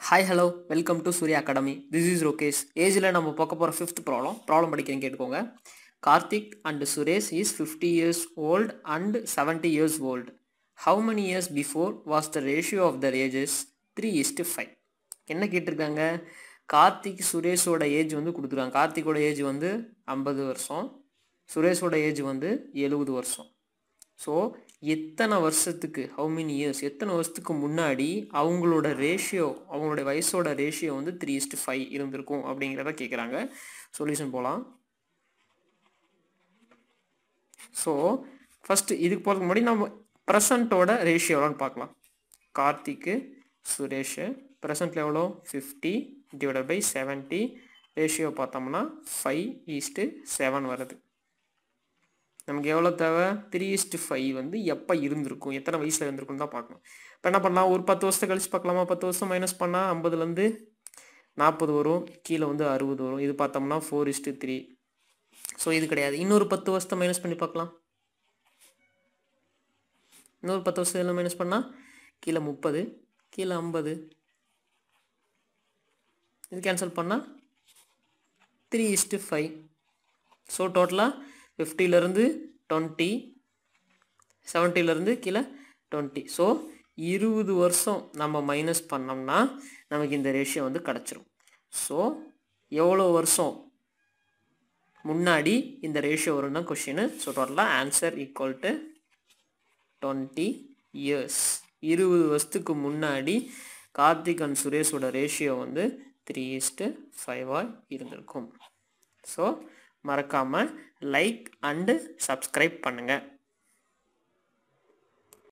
hi hello welcome to Surya academy this is Rokesh ஏஜில் நம்ம பார்க்க போகிற ஃபிஃப்த் ப்ராப்ளம் ப்ராப்ளம் படிக்கிறேன் கேட்டுக்கோங்க Karthik and Suresh is fifty years old and seventy years old how many years before was the ratio of their ages three is to five என்ன கேட்டிருக்காங்க Karthik சுரேஷோட age வந்து கொடுத்துருக்காங்க கார்த்திக்கோட ஏஜ் வந்து ஐம்பது வருஷம் சுரேஷோட ஏஜ் வந்து எழுபது வருஷம் ஸோ எத்தனை வருஷத்துக்கு ஹவு மெனி இயர்ஸ் எத்தனை வருஷத்துக்கு முன்னாடி அவங்களோட ரேஷியோ அவங்களுடைய வயசோட ரேஷியோ வந்து த்ரீ இஸ்டு ஃபைவ் இருந்திருக்கும் அப்படிங்கிறத கேட்குறாங்க சொல்யூஷன் போகலாம் ஸோ ஃபஸ்ட்டு இதுக்கு போகிறதுக்கு முன்னாடி நம்ம ப்ரெசண்ட்டோட ரேஷியோலான்னு பார்க்கலாம் கார்த்திக்கு சுரேஷ் ப்ரெசண்ட்டில் எவ்வளோ fifty divided by seventy ratio பார்த்தோம்னா ஃபைவ் ஈஸ்ட்டு செவன் வருது நமக்கு எவ்வளோ தேவை த்ரீ இஸ்ட்டு ஃபைவ் வந்து எப்போ இருந்திருக்கும் எத்தனை வயசில் இருந்திருக்குன்னு தான் பார்க்கணும் இப்போ என்ன பண்ணலாம் ஒரு பத்து வருஷத்தை கழிச்சு பார்க்கலாமா பத்து வருஷம் மைனஸ் பண்ணால் ஐம்பதுலேருந்து நாற்பது வரும் கீழே வந்து அறுபது வரும் இது பார்த்தோம்னா ஃபோர் இஸ்ட்டு த்ரீ ஸோ இது கிடையாது இன்னொரு பத்து வருஷத்தை மைனஸ் பண்ணி பார்க்கலாம் இன்னொரு பத்து வருஷம் இதில் மைனஸ் பண்ணால் கீழே முப்பது கீழே ஐம்பது இது கேன்சல் பண்ணால் த்ரீ இஸ்ட்டு ஃபைவ் ஸோ டோட்டலாக ஃபிஃப்டிலேருந்து டுவெண்ட்டி செவன்ட்டிலேருந்து கீழே டுவெண்ட்டி ஸோ இருபது வருஷம் நம்ம மைனஸ் பண்ணோம்னா நமக்கு இந்த ரேஷியோ வந்து கிடச்சிரும் ஸோ எவ்வளோ வருஷம் முன்னாடி இந்த ரேஷியோ வரும் தான் கொஷின் ஸோ டோட்டலாக answer equal to twenty years இருபது வருஷத்துக்கு முன்னாடி கார்த்திக் அண்ட் சுரேஷோட ரேஷியோ வந்து த்ரீ இஸ்ட்டு ஃபைவாக இருந்திருக்கும் ஸோ மறக்காமல் லைக் அண்டு சப்ஸ்கிரைப் பண்ணுங்கள்